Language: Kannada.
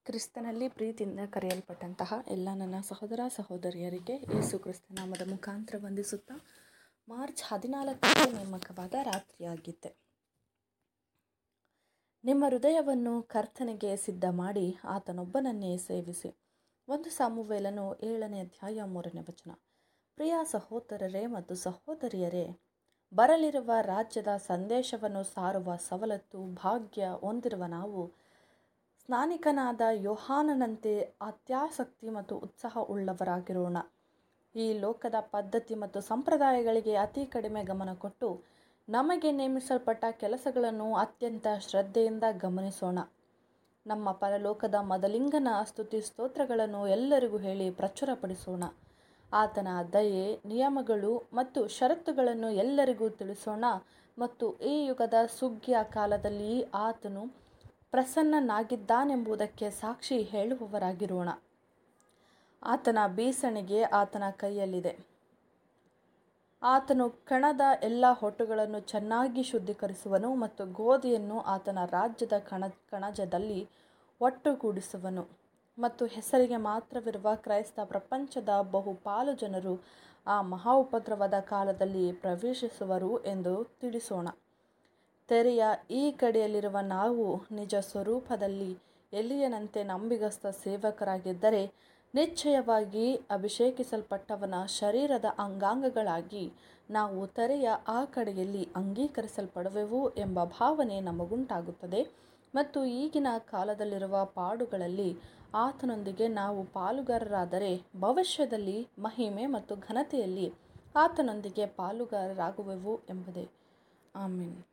ಕ್ರಿಸ್ತನಲ್ಲಿ ಪ್ರೀತಿಯಿಂದ ಕರೆಯಲ್ಪಟ್ಟಂತಹ ಎಲ್ಲ ನನ್ನ ಸಹೋದರ ಸಹೋದರಿಯರಿಗೆ ಯೇಸು ಕ್ರಿಸ್ತ ನಾಮದ ಮುಖಾಂತರ ವಂದಿಸುತ್ತಾ ಮಾರ್ಚ್ ಹದಿನಾಲ್ಕಕ್ಕೆ ನೇಮಕವಾದ ರಾತ್ರಿಯಾಗಿದ್ದೆ ನಿಮ್ಮ ಹೃದಯವನ್ನು ಕರ್ತನಿಗೆ ಸಿದ್ಧ ಮಾಡಿ ಆತನೊಬ್ಬನನ್ನೇ ಸೇವಿಸಿ ಒಂದು ಸಾಮುವೇಲನು ಏಳನೇ ಅಧ್ಯಾಯ ಮೂರನೇ ವಚನ ಪ್ರಿಯ ಸಹೋದರರೇ ಮತ್ತು ಸಹೋದರಿಯರೇ ಬರಲಿರುವ ರಾಜ್ಯದ ಸಂದೇಶವನ್ನು ಸಾರುವ ಸವಲತ್ತು ಭಾಗ್ಯ ಹೊಂದಿರುವ ನಾವು ಸ್ನಾನಿಕನಾದ ಯೋಹಾನನಂತೆ ಅತ್ಯಾಸಕ್ತಿ ಮತ್ತು ಉತ್ಸಾಹ ಉಳ್ಳವರಾಗಿರೋಣ ಈ ಲೋಕದ ಪದ್ಧತಿ ಮತ್ತು ಸಂಪ್ರದಾಯಗಳಿಗೆ ಅತಿ ಕಡಿಮೆ ಗಮನ ಕೊಟ್ಟು ನಮಗೆ ನೇಮಿಸಲ್ಪಟ್ಟ ಕೆಲಸಗಳನ್ನು ಅತ್ಯಂತ ಶ್ರದ್ಧೆಯಿಂದ ಗಮನಿಸೋಣ ನಮ್ಮ ಪರಲೋಕದ ಮದಲಿಂಗನ ಸ್ತುತಿ ಸ್ತೋತ್ರಗಳನ್ನು ಎಲ್ಲರಿಗೂ ಹೇಳಿ ಪ್ರಚುರಪಡಿಸೋಣ ಆತನ ದಯೆ ನಿಯಮಗಳು ಮತ್ತು ಷರತ್ತುಗಳನ್ನು ಎಲ್ಲರಿಗೂ ತಿಳಿಸೋಣ ಮತ್ತು ಈ ಯುಗದ ಸುಗ್ಗಿಯ ಕಾಲದಲ್ಲಿ ಆತನು ಪ್ರಸನ್ನನಾಗಿದ್ದಾನೆಂಬುದಕ್ಕೆ ಸಾಕ್ಷಿ ಹೇಳುವವರಾಗಿರೋಣ ಆತನ ಬೀಸಣಿಗೆ ಆತನ ಕೈಯಲ್ಲಿದೆ ಆತನು ಕಣದ ಎಲ್ಲ ಹೊಟ್ಟುಗಳನ್ನು ಚೆನ್ನಾಗಿ ಶುದ್ಧೀಕರಿಸುವನು ಮತ್ತು ಗೋಧಿಯನ್ನು ಆತನ ರಾಜ್ಯದ ಕಣ ಕಣಜದಲ್ಲಿ ಒಟ್ಟುಗೂಡಿಸುವನು ಮತ್ತು ಹೆಸರಿಗೆ ಮಾತ್ರವಿರುವ ಕ್ರೈಸ್ತ ಪ್ರಪಂಚದ ಬಹುಪಾಲು ಜನರು ಆ ಮಹಾ ಉಪದ್ರವದ ಕಾಲದಲ್ಲಿ ಪ್ರವೇಶಿಸುವರು ಎಂದು ತಿಳಿಸೋಣ ತೆರೆಯ ಈ ಕಡೆಯಲ್ಲಿರುವ ನಾವು ನಿಜ ಸ್ವರೂಪದಲ್ಲಿ ಎಲಿಯನಂತೆ ನಂಬಿಗಸ್ತ ಸೇವಕರಾಗಿದ್ದರೆ ನಿಶ್ಚಯವಾಗಿ ಅಭಿಷೇಕಿಸಲ್ಪಟ್ಟವನ ಶರೀರದ ಅಂಗಾಂಗಗಳಾಗಿ ನಾವು ತೆರೆಯ ಆ ಕಡೆಯಲ್ಲಿ ಅಂಗೀಕರಿಸಲ್ಪಡುವೆವು ಎಂಬ ಭಾವನೆ ನಮಗುಂಟಾಗುತ್ತದೆ ಮತ್ತು ಈಗಿನ ಕಾಲದಲ್ಲಿರುವ ಪಾಡುಗಳಲ್ಲಿ ಆತನೊಂದಿಗೆ ನಾವು ಪಾಲುಗಾರರಾದರೆ ಭವಿಷ್ಯದಲ್ಲಿ ಮಹಿಮೆ ಮತ್ತು ಘನತೆಯಲ್ಲಿ ಆತನೊಂದಿಗೆ ಪಾಲುಗಾರರಾಗುವೆವು ಎಂಬುದೇ ಆಮೀನ್